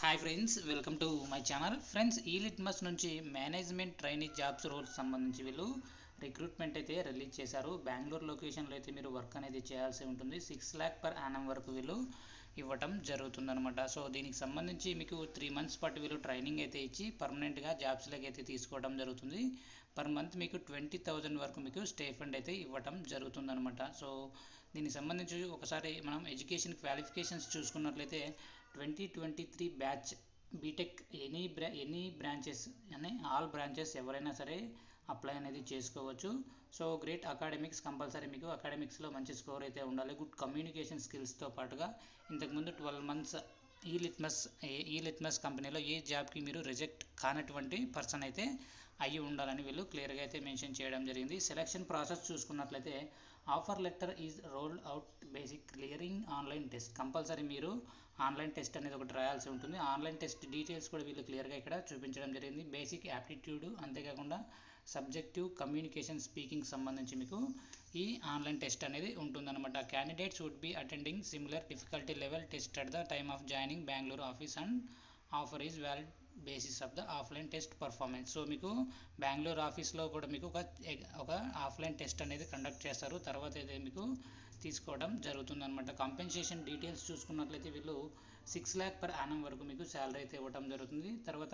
hi friends welcome to my channel friends ఈ Litmus నుంచి management training jobs roles సంబంధించి వీళ్ళు రిక్రూట్మెంట్ అయితే రిలీజ్ చేశారు బెంగళూరు లొకేషన్లో అయితే మీరు వర్క్ అనేది చేయాల్సి ఉంటుంది సిక్స్ ల్యాక్ పర్ యానం వరకు వీళ్ళు ఇవ్వటం జరుగుతుందన్నమాట సో దీనికి సంబంధించి మీకు త్రీ మంత్స్ పాటు వీళ్ళు ట్రైనింగ్ అయితే ఇచ్చి పర్మనెంట్గా జాబ్స్లోకి అయితే తీసుకోవడం జరుగుతుంది పర్ మంత్ మీకు ట్వంటీ థౌజండ్ వరకు మీకు స్టే ఫండ్ అయితే ఇవ్వటం జరుగుతుందన్నమాట సో దీనికి సంబంధించి ఒకసారి మనం ఎడ్యుకేషన్ క్వాలిఫికేషన్స్ చూసుకున్నట్లయితే twenty twenty three batch BTech any bra any branches అనే ఆల్ బ్రాంచెస్ ఎవరైనా సరే అప్లై అనేది చేసుకోవచ్చు సో గ్రేట్ అకాడమిక్స్ కంపల్సరీ మీకు అకాడమిక్స్లో మంచి స్కోర్ అయితే ఉండాలి గుడ్ కమ్యూనికేషన్ స్కిల్స్తో పాటుగా ఇంతకుముందు ట్వెల్వ్ మంత్స్ ఈ లిట్మస్ ఈ లిట్మస్ కంపెనీలో ఏ జాబ్కి మీరు రిజెక్ట్ కానటువంటి పర్సన్ అయితే అయ్యి ఉండాలని వీళ్ళు క్లియర్గా అయితే మెన్షన్ చేయడం జరిగింది సెలక్షన్ ప్రాసెస్ చూసుకున్నట్లయితే offer letter is rolled out basic clearing online test compulsory మీరు ఆన్లైన్ టెస్ట్ అనేది ఒకటి రాయాల్సి ఉంటుంది ఆన్లైన్ టెస్ట్ డీటెయిల్స్ కూడా వీళ్ళు క్లియర్గా ఇక్కడ చూపించడం జరిగింది బేసిక్ యాప్టిట్యూడ్ అంతేకాకుండా సబ్జెక్టివ్ కమ్యూనికేషన్ స్పీకింగ్ సంబంధించి మీకు ఈ ఆన్లైన్ టెస్ట్ అనేది ఉంటుందన్నమాట candidates would be attending similar difficulty level test at the time of joining Bengaluru office and offer is valid basis of the offline test performance so మీకు బెంగళూరు ఆఫీస్లో కూడా మీకు ఒక ఒక ఆఫ్లైన్ టెస్ట్ అనేది కండక్ట్ చేస్తారు తర్వాత అయితే మీకు తీసుకోవడం జరుగుతుంది అనమాట కాంపెన్సేషన్ డీటెయిల్స్ చూసుకున్నట్లయితే వీళ్ళు సిక్స్ ల్యాక్ పర్ యానం వరకు మీకు శాలరీ అయితే ఇవ్వడం జరుగుతుంది తర్వాత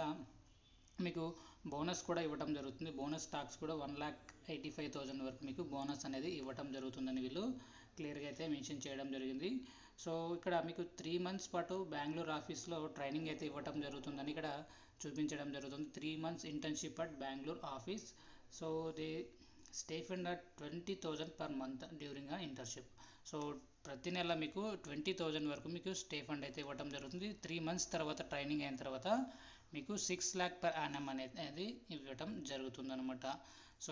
మీకు బోనస్ కూడా ఇవ్వడం జరుగుతుంది బోనస్ స్టాక్స్ కూడా one lakh eighty five thousand వరకు మీకు బోనస్ అనేది ఇవ్వడం జరుగుతుందని వీళ్ళు క్లియర్గా అయితే మెన్షన్ చేయడం జరిగింది సో ఇక్కడ మీకు త్రీ మంత్స్ పాటు బెంగళూరు ఆఫీస్లో ట్రైనింగ్ అయితే ఇవ్వడం జరుగుతుందని ఇక్కడ చూపించడం జరుగుతుంది three months internship at Bengaluru office so they stipend at twenty thousand per month during ah internship so ప్రతి నెల మీకు ట్వంటీ థౌజండ్ వరకు మీకు స్టే ఫండ్ అయితే ఇవ్వడం జరుగుతుంది త్రీ మంత్స్ తర్వాత ట్రైనింగ్ అయిన తర్వాత మీకు సిక్స్ ల్యాక్ పర్ యానం అనేది ఇవ్వటం జరుగుతుందనమాట సో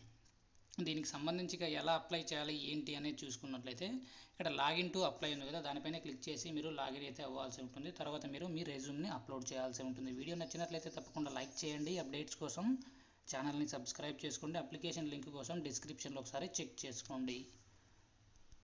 దీనికి సంబంధించి ఎలా అప్లై చేయాలి ఏంటి అనేది చూసుకున్నట్లయితే ఇక్కడ లాగిన్ టు అప్లై ఉంది కదా దానిపైన క్లిక్ చేసి మీరు లాగిన్ అయితే అవ్వాల్సి ఉంటుంది తర్వాత మీరు మీ రెజ్యూమ్ని అప్లోడ్ చేయాల్సి ఉంటుంది వీడియో నచ్చినట్లయితే తప్పకుండా లైక్ చేయండి అప్డేట్స్ కోసం ఛానల్ని సబ్స్క్రైబ్ చేసుకోండి అప్లికేషన్ లింక్ కోసం డిస్క్రిప్షన్లో ఒకసారి చెక్ చేసుకోండి